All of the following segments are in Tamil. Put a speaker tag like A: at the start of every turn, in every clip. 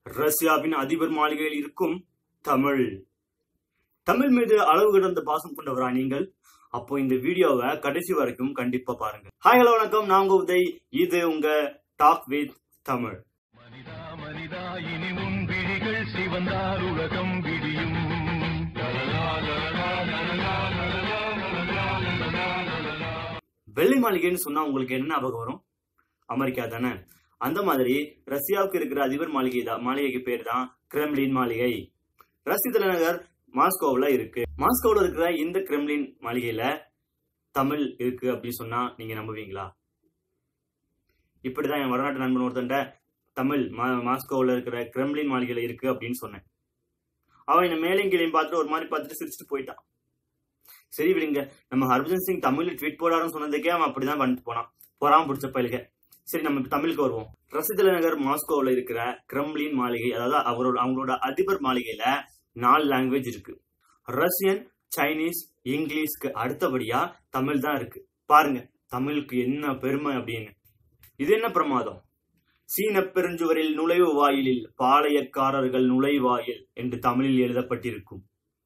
A: ரஷ்யாவின் அதிபர் மாளிகையில் இருக்கும் தமிழ் தமிழ் மீது அளவு கடந்த பாசம் கொண்டவரா நீங்கள் அப்போ இந்த வீடியோவை கடைசி வரைக்கும் கண்டிப்பா பாருங்க ஹாய் ஹலோ வணக்கம் நான் உங்க உதய் இது உங்க டாக் வித் தமிழ்
B: மனிதா மனிதா இனி உன் விழிகள் சிவந்தால் உலகம் விடியும் லலலா, லலலா, லலலா, லலலா, லலலா, லலலா, லலலா.
A: வெள்ளை மாளிகைன்னு சொன்னா உங்களுக்கு என்ன ஞாபகம் வரும் அமெரிக்கா தானே அந்த மாதிரி ரஷ்யாவுக்கு இருக்கிற அதிபர் மாளிகை தான் மாளிகைக்கு பேர் தான் கிரெம்லின் மாளிகை ரஷ்ய தலைநகர் மாஸ்கோவில் இருக்கு மாஸ்கோவில் இருக்கிற இந்த கிரெம்லின் மாளிகையில தமிழ் இருக்கு அப்படின்னு சொன்னா நீங்க நம்புவீங்களா இப்படிதான் என் வடநாட்டு நண்பன் ஒருத்தன்ட்ட தமிழ் மா மாஸ்கோவில் இருக்கிற கிரெம்லின் மாளிகையில இருக்கு அப்படின்னு சொன்னேன் அவன் என்ன மேலையும் கீழையும் பார்த்துட்டு ஒரு மாதிரி பார்த்துட்டு சிரிச்சுட்டு போயிட்டான் சரி விடுங்க நம்ம ஹர்பஜன் சிங் தமிழ்ல ட்வீட் போடாருன்னு சொன்னதுக்கே அவன் அப்படிதான் பண்ணிட்டு போனான் பொறாம பிடிச்ச பயிலுக சரி நம்ம இப்ப தமிழுக்கு வருவோம் ரஷ்ய தலைநகர் மாஸ்கோவில் இருக்கிற கிரெம்லின் மாளிகை அதாவது அவரோட அவங்களோட அதிபர் மாளிகையில நாலு லாங்குவேஜ் இருக்கு ரஷ்யன் சைனீஸ் இங்கிலீஷ்க்கு அடுத்தபடியா தமிழ் தான் இருக்கு பாருங்க தமிழுக்கு என்ன பெருமை அப்படின்னு இது என்ன பிரமாதம் சீன பெருஞ்சுவரில் நுழைவு வாயிலில் பாளையக்காரர்கள் நுழைவாயில் என்று தமிழில் எழுதப்பட்டிருக்கும்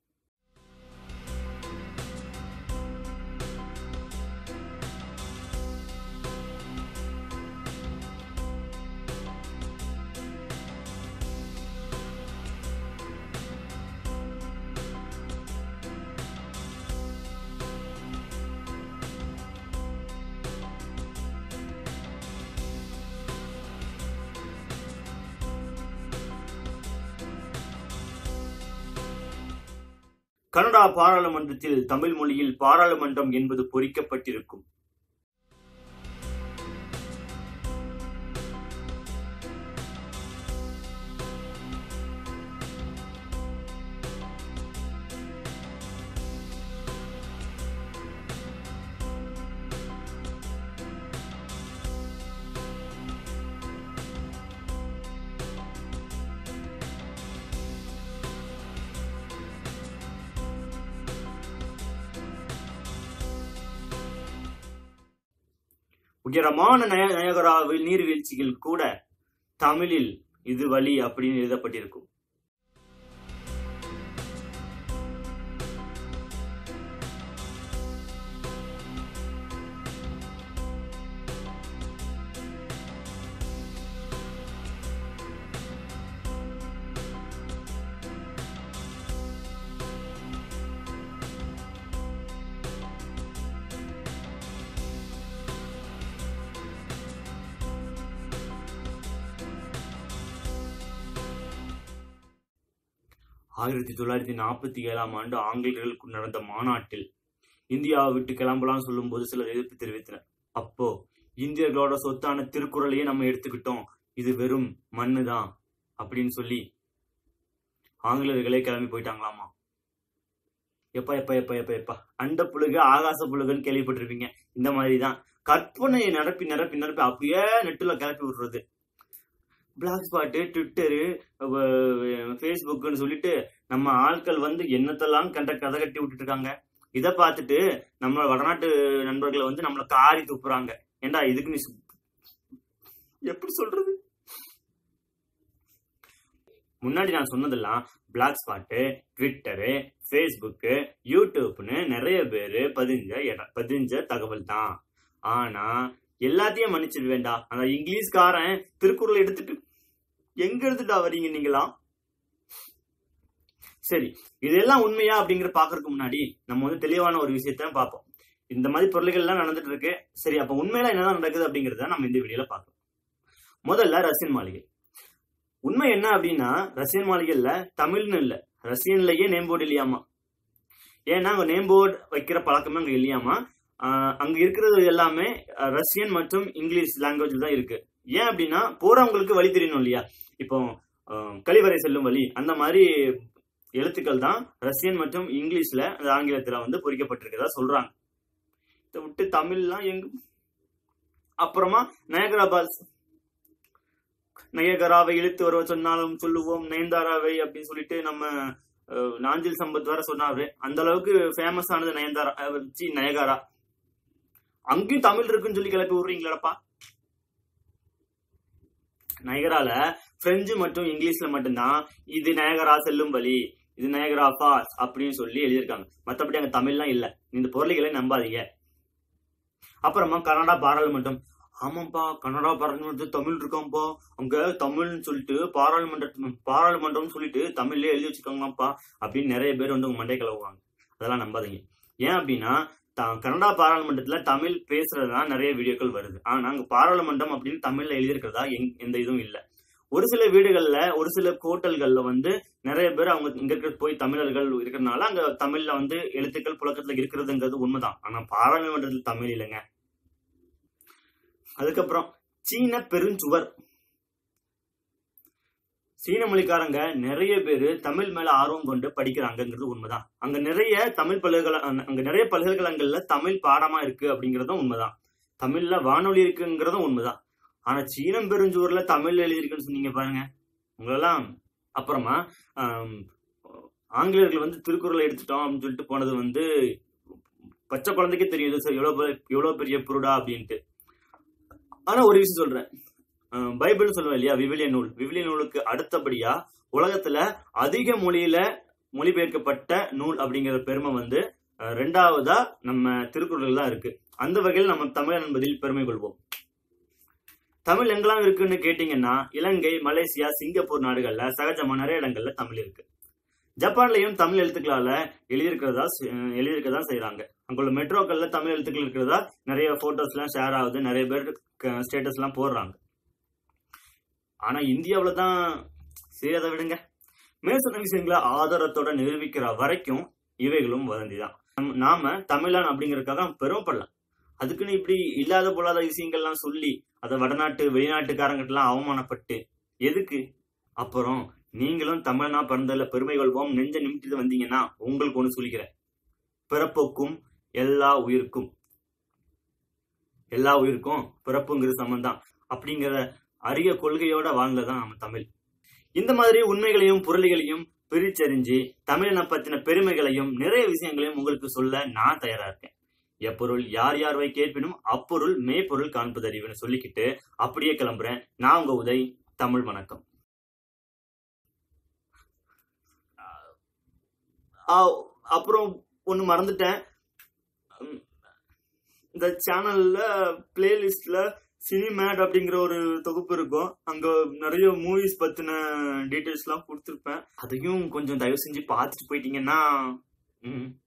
A: கனடா பாராளுமன்றத்தில் தமிழ் மொழியில் பாராளுமன்றம் என்பது பொறிக்கப்பட்டிருக்கும் உயரமான நய நயகராவில் நீர்வீழ்ச்சிகள் கூட தமிழில் இது வழி அப்படின்னு எழுதப்பட்டிருக்கும் ஆயிரத்தி தொள்ளாயிரத்தி நாற்பத்தி ஏழாம் ஆண்டு ஆங்கிலேயர்களுக்கு நடந்த மாநாட்டில் இந்தியாவை விட்டு கிளம்பலாம் சொல்லும்போது சிலர் எதிர்ப்பு தெரிவித்தனர் அப்போ இந்தியர்களோட சொத்தான திருக்குறளையே நம்ம எடுத்துக்கிட்டோம் இது வெறும் மண்ணு தான் அப்படின்னு சொல்லி ஆங்கிலேயர்களே கிளம்பி போயிட்டாங்களாமா எப்பா எப்பா எப்பா எப்பா எப்பா அண்ட புழுகு ஆகாச புழுகுன்னு கேள்விப்பட்டிருப்பீங்க இந்த மாதிரி தான் கற்பனையை நிரப்பி நிரப்பி நிரப்பி அப்படியே நெட்டுல கிளப்பி விடுறது பிளாக் ஸ்பாட்டு ட்விட்டரு ஃபேஸ்புக்குன்னு சொல்லிட்டு நம்ம ஆட்கள் வந்து என்னத்தெல்லாம் கண்ட கதை கட்டி விட்டுட்டு இருக்காங்க இதை பார்த்துட்டு நம்ம வடநாட்டு நண்பர்களை வந்து நம்மளை காரி துப்புறாங்க ஏண்டா இதுக்கு நீ சு- எப்படி சொல்றது முன்னாடி நான் சொன்னதெல்லாம் பிளாக் ஸ்பாட்டு ட்விட்டரு ஃபேஸ்புக்கு யூடியூப்னு நிறைய பேர் பதிஞ்ச இடம் பதிஞ்ச தகவல் தான் ஆனா எல்லாத்தையும் மன்னிச்சிட வேண்டாம் அந்த இங்கிலீஷ்காரன் திருக்குறள் எடுத்துட்டு எங்க எடுத்துட்டா வரீங்க நீங்களா சரி இதெல்லாம் உண்மையா அப்படிங்கிற பாக்குறதுக்கு முன்னாடி நம்ம வந்து தெளிவான ஒரு விஷயத்த பார்ப்போம் இந்த மாதிரி பொருள்கள் எல்லாம் நடந்துட்டு இருக்கு சரி அப்ப உண்மையில என்னதான் நடக்குது அப்படிங்கறத நம்ம இந்த வீடியோல பார்க்கலாம் முதல்ல ரஷ்யன் மாளிகை உண்மை என்ன அப்படின்னா ரஷ்யன் மாளிகைல தமிழ்னு இல்ல ரஷ்யன்லயே நேம் போர்டு இல்லையாமா ஏன்னா அங்க நேம் போர்டு வைக்கிற பழக்கமே அங்க இல்லையாமா ஆஹ் அங்க இருக்கிறது எல்லாமே அஹ், ரஷ்யன் மற்றும் இங்கிலீஷ் லாங்குவேஜ் தான் இருக்கு ஏன் அப்படின்னா போறவங்களுக்கு வழி தெரியணும் இல்லையா இப்போ ஆஹ், கழிவறை செல்லும் வழி அந்த மாதிரி எழுத்துக்கள் தான் ரஷ்யன் மற்றும் இங்கிலீஷ்ல அந்த ஆங்கிலத்துல வந்து பொறிக்கப்பட்டிருக்கிறதா சொல்றாங்க இதை விட்டு தமிழ்லாம் எங்க அப்புறமா நயகரா பால்ஸ் நயகராவை இழுத்து வர சொன்னாலும் சொல்லுவோம் நயன்தாராவை அப்படின்னு சொல்லிட்டு நம்ம அஹ், நாஞ்சில் சம்பத் வேற சொன்னாரு அந்த அளவுக்கு ஃபேமஸ் ஆனது நயன்தாரா அஹ், சி நயகாரா அங்கேயும் தமிழ் இருக்குன்னு சொல்லி கிளப்பி விடுறீங்களாப்பா நயகரால பிரெஞ்சு மற்றும் இங்கிலீஷ்ல மட்டும்தான் இது நயகரா செல்லும் வழி இது நயகரா பாஸ் அப்படின்னு சொல்லி எழுதியிருக்காங்க மத்தபடி அங்க தமிழ்லாம் இல்ல இந்த பொருளைகளை நம்பாதீங்க அப்புறமா கனடா பாராளுமன்றம் ஆமாப்பா கனடா பாராளுமன்றத்தில் தமிழ் இருக்காம்ப்பா அங்க தமிழ்னு சொல்லிட்டு பாராளுமன்ற பாராளுமன்றம்னு சொல்லிட்டு தமிழ்லயே எழுதி வச்சிருக்காங்களாம்ப்பா அப்படின்னு நிறைய பேர் வந்து உங்க மண்டை கலவுவாங்க அதெல்லாம் நம்பாதீங்க ஏன் அப்படின்னா த- கனடா பாராளுமன்றத்துல தமிழ் பேசுறதுதான் நிறைய வீடியோக்கள் வருது ஆனா அங்க பாராளுமன்றம் அப்படின்னு தமிழ்ல எழுதியிருக்கிறதா எங்- எந்த இதுவும் இல்ல ஒரு சில வீடுகள்ல ஒரு சில ஹோட்டல்கள்ல வந்து நிறைய பேர் அவங்க இங்க இருக்கிற போய் தமிழர்கள் இருக்கிறதுனால அங்க தமிழ்ல வந்து எழுத்துக்கள் புழக்கத்துல இருக்கிறதுங்கிறது உண்மைதான் ஆனா பாராளுமன்றத்தில் தமிழ் இல்லைங்க அதுக்கப்புறம் சீன பெருஞ்சுவர் சீன மொழிக்காரங்க நிறைய பேர் தமிழ் மேல ஆர்வம் கொண்டு படிக்கிறாங்கங்கிறது உண்மைதான் அங்க நிறைய தமிழ் பல்கலை அங்க நிறைய பல்கலைக்கழகங்கள்ல தமிழ் பாடமா இருக்கு அப்படிங்கறதும் உண்மைதான் தமிழ்ல வானொலி இருக்குங்கிறதும் உண்மைதான் ஆனா சீனம் பெருஞ்சுவர்ல தமிழ் எழுதியிருக்குன்னு சொன்னீங்க பாருங்க உங்களெல்லாம் அப்புறமா ஆம், ஆங்கிலேயர்கள் வந்து திருக்குறளை எடுத்துட்டோம் அப்படின்னு சொல்லிட்டு போனது வந்து பச்சை குழந்தைக்கே தெரியுது சார் எவ்வளவு பெ- எவ்வளவு பெரிய புருடா அப்படின்ட்டு ஆனா ஒரு விஷயம் சொல்றேன் அஹ் பைபிள்னு சொல்லுவேன் இல்லையா விவிலிய நூல் விவிலிய நூலுக்கு அடுத்தபடியா உலகத்துல அதிக மொழியில மொழிபெயர்க்கப்பட்ட நூல் அப்படிங்கிற பெருமை வந்து அஹ், ரெண்டாவதா நம்ம திருக்குறள் தான் இருக்கு அந்த வகையில் நம்ம தமிழர் என்பதில் பெருமை கொள்வோம் தமிழ் எங்கெல்லாம் இருக்குன்னு கேட்டீங்கன்னா இலங்கை மலேசியா சிங்கப்பூர் நாடுகள்ல சகஜமா நிறைய இடங்கள்ல தமிழ் இருக்கு ஜப்பான்லயும் தமிழ் எழுத்துக்களால எழுதியிருக்கிறதா செ- அஹ் எழுதியிருக்கதா செய்றாங்க அங்குள்ள மெட்ரோக்கள்ல தமிழ் எழுத்துக்கள் இருக்கிறதா நிறைய போட்டோஸ் எல்லாம் ஷேர் ஆகுது நிறைய பேர் ஸ்டேட்டஸ் எல்லாம் போடுறாங்க ஆனா இந்தியாவுல தான் சரி அதை விடுங்க மேற்சொன்ன விஷயங்களை ஆதாரத்தோட நிரூபிக்கிற வரைக்கும் இவைகளும் வதந்தி தான் நம்ம- நாம தமிழன் அப்படிங்கறதுக்காக பெருமைப்படலாம் அதுக்குன்னு இப்படி இல்லாத பொல்லாத விஷயங்கள்லாம் சொல்லி அதை வடநாட்டு வெளிநாட்டுக்காரங்கிட்ட எல்லாம் அவமானப்பட்டு எதுக்கு அப்புறம் நீங்களும் தமிழனா பிறந்ததுல பெருமை கொள்வோம் நெஞ்ச நிமிட்டு வந்தீங்கன்னா உங்களுக்கு ஒண்ணு சொல்லிக்கிறேன் பிறப்புக்கும் எல்லா உயிருக்கும் எல்லா உயிருக்கும் பிறப்புங்கிறது சமந்தான் அப்படிங்கிற அரிய கொள்கையோட வாழ்ந்ததான் நம்ம தமிழ் இந்த மாதிரி உண்மைகளையும் பொருள்களையும் பிரிச்சறிஞ்சு தமிழனை பத்தின பெருமைகளையும் நிறைய விஷயங்களையும் உங்களுக்கு சொல்ல நான் தயாரா இருக்கேன் எப்பொருள் யார் யார் வை கேட்பினும் அப்பொருள் மெய்ப்பொருள் காண்பது அறிவுன்னு சொல்லிக்கிட்டு அப்படியே கிளம்புறேன் நான் உங்க உதய் தமிழ் வணக்கம் ஆ, அப்புறம் ஒண்ணு மறந்துட்டேன் உம், இந்த சேனல்ல பிளேலிஸ்ட்ல சினிமேட் அப்படிங்கிற ஒரு தொகுப்பு இருக்கும் அங்க நிறைய மூவிஸ் பத்தின டீடைல்ஸ் எல்லாம் கொடுத்துருப்பேன் அதையும் கொஞ்சம் தயவு செஞ்சு பார்த்துட்டு போயிட்டீங்கன்னா ம்